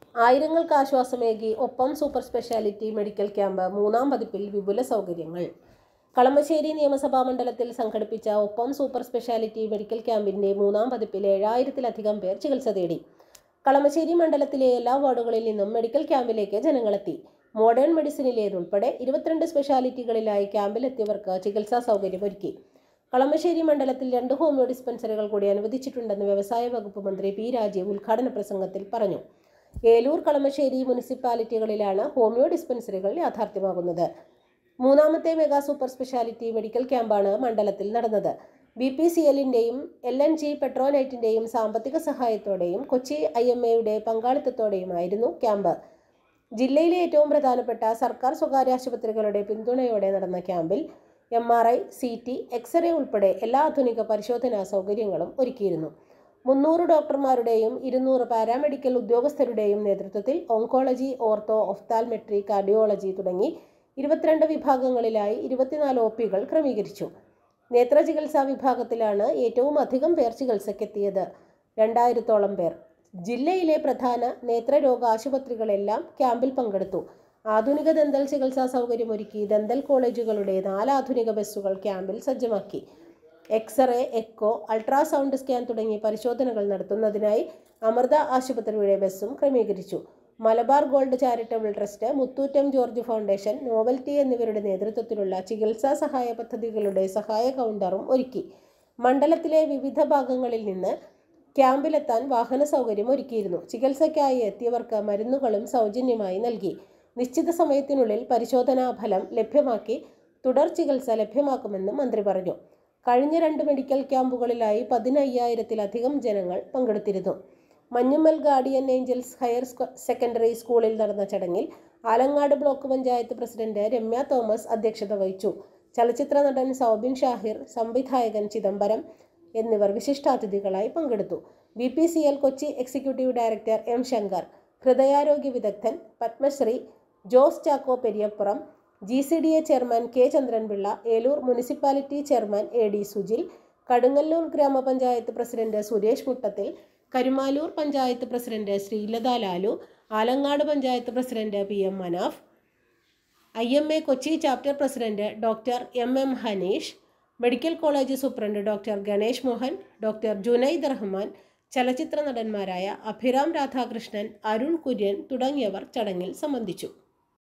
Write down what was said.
ആയിരങ്ങൾക്ക് ആശ്വാസമേകി ഒപ്പം super speciality medical camp മൂന്നാം പതിപ്പിൽ വിപുല സൗകര്യങ്ങൾ കളമശ്ശേരി നിയമസഭാ മണ്ഡലത്തിൽ സംഘടിപ്പിച്ച ഒപ്പം സൂപ്പർ സ്പെഷ്യാലിറ്റി മെഡിക്കൽ ക്യാമ്പിന്റെ മൂന്നാം പതിപ്പിൽ ഏഴായിരത്തിലധികം പേർ ചികിത്സ തേടി കളമശ്ശേരി മണ്ഡലത്തിലെ എല്ലാ വാർഡുകളിൽ നിന്നും മെഡിക്കൽ ക്യാമ്പിലേക്ക് ജനങ്ങളെത്തി മോഡേൺ മെഡിസിനിലേതുൾപ്പെടെ ഇരുപത്തിരണ്ട് സ്പെഷ്യാലിറ്റികളിലായി ക്യാമ്പിലെത്തിയവർക്ക് ചികിത്സാ സൗകര്യമൊരുക്കി കളമശ്ശേരി മണ്ഡലത്തിൽ രണ്ട് ഹോമിയോ ഡിസ്പെൻസറികൾ കൂടി അനുവദിച്ചിട്ടുണ്ടെന്ന് വ്യവസായ വകുപ്പ് മന്ത്രി പി രാജീവ് ഉദ്ഘാടന പ്രസംഗത്തിൽ പറഞ്ഞു ഏലൂർ കളമശ്ശേരി മുനിസിപ്പാലിറ്റികളിലാണ് ഹോമിയോ ഡിസ്പെൻസറികൾ യാഥാർത്ഥ്യമാകുന്നത് മൂന്നാമത്തെ മെഗാ സൂപ്പർ സ്പെഷ്യാലിറ്റി മെഡിക്കൽ ക്യാമ്പാണ് മണ്ഡലത്തിൽ നടന്നത് ബി പി സി എല്ലിൻ്റെയും എൽ എൻ ജി പെട്രോനൈറ്റിൻ്റെയും സാമ്പത്തിക സഹായത്തോടെയും കൊച്ചി ഐ എം എയുടെ പങ്കാളിത്തത്തോടെയുമായിരുന്നു ക്യാമ്പ് ജില്ലയിലെ ഏറ്റവും പ്രധാനപ്പെട്ട സർക്കാർ സ്വകാര്യ ആശുപത്രികളുടെ പിന്തുണയോടെ നടന്ന ക്യാമ്പിൽ M R I C T x-ray ഉൾപ്പെടെ എല്ലാ ആധുനിക പരിശോധനാ സൗകര്യങ്ങളും ഒരുക്കിയിരുന്നു മുന്നൂറ് ഡോക്ടർമാരുടെയും ഇരുന്നൂറ് പാരാമെഡിക്കൽ ഉദ്യോഗസ്ഥരുടെയും നേതൃത്വത്തിൽ ഓങ്കോളജി ഓർത്തോ ഒഫ്താൽമെട്രി കാർഡിയോളജി തുടങ്ങി ഇരുപത്തിരണ്ട് വിഭാഗങ്ങളിലായി ഇരുപത്തിനാല് ഒ പികൾ ക്രമീകരിച്ചു നേത്ര ചികിത്സാ വിഭാഗത്തിലാണ് ഏറ്റവും അധികം പേർ ചികിത്സയ്ക്കെത്തിയത് രണ്ടായിരത്തോളം പേർ ജില്ലയിലെ പ്രധാന നേത്രരോഗ ആശുപത്രികളെല്ലാം ക്യാമ്പിൽ പങ്കെടുത്തു ആധുനിക ദന്തൽ ചികിത്സാ സൗകര്യമൊരുക്കി ദന്തൽ കോളേജുകളുടെ നാല് ആധുനിക ബസ്സുകൾ ക്യാമ്പിൽ സജ്ജമാക്കി എക്സ്റേ എക്കോ അൾട്രാസൗണ്ട് സ്കാൻ തുടങ്ങി പരിശോധനകൾ നടത്തുന്നതിനായി അമൃത ആശുപത്രിയുടെ ബസ്സും ക്രമീകരിച്ചു മലബാർ ഗോൾഡ് ചാരിറ്റബിൾ ട്രസ്റ്റ് മുത്തൂറ്റം ജോർജ് ഫൗണ്ടേഷൻ നോവൽറ്റി എന്നിവരുടെ നേതൃത്വത്തിലുള്ള ചികിത്സാ സഹായ പദ്ധതികളുടെ സഹായ കൗണ്ടറും ഒരുക്കി മണ്ഡലത്തിലെ വിവിധ ഭാഗങ്ങളിൽ നിന്ന് ക്യാമ്പിലെത്താൻ വാഹന സൗകര്യം ഒരുക്കിയിരുന്നു ചികിത്സയ്ക്കായി എത്തിയവർക്ക് മരുന്നുകളും സൗജന്യമായി നൽകി നിശ്ചിത സമയത്തിനുള്ളിൽ പരിശോധനാ ഫലം ലഭ്യമാക്കി തുടർ ചികിത്സ ലഭ്യമാക്കുമെന്നും മന്ത്രി പറഞ്ഞു കഴിഞ്ഞ രണ്ട് മെഡിക്കൽ ക്യാമ്പുകളിലായി പതിനയ്യായിരത്തിലധികം ജനങ്ങൾ പങ്കെടുത്തിരുന്നു മഞ്ഞുമ്മൽ ഗാർഡിയൻ ഏഞ്ചൽസ് ഹയർ സ്ക- സെക്കൻഡറി സ്കൂളിൽ നടന്ന ചടങ്ങിൽ Alangad block panchayat president Ramya Thomas അധ്യക്ഷത വഹിച്ചു ചലച്ചിത്ര നടൻ സൗബിൻ ഷാഹിർ സംവിധായകൻ ചിദംബരം എന്നിവർ വിശിഷ്ടാതിഥികളായി പങ്കെടുത്തു B P C L Kochi executive director M Shankar ഹൃദയാരോഗ്യ വിദഗ്ധൻ Padmashri Jose Chacko Periyappuram G C D A chairman K Chandranpillai Eloor municipality chairman A D Sujil Kadungallur ഗ്രാമപഞ്ചായത്ത് president Suresh Muttathil Karumalloor panchayat president Sreelatha Lalu Alangad panchayat president P M Manaf I M A Kochi chapter president doctor M M Haneesh medical college superintendent doctor Ganesh Mohan doctor Junaid Rahman ചലച്ചിത്ര നടന്മാരായ അഭിറാം രാധാകൃഷ്ണൻ അരുൺ കുര്യൻ തുടങ്ങിയവർ ചടങ്ങിൽ സംബന്ധിച്ചു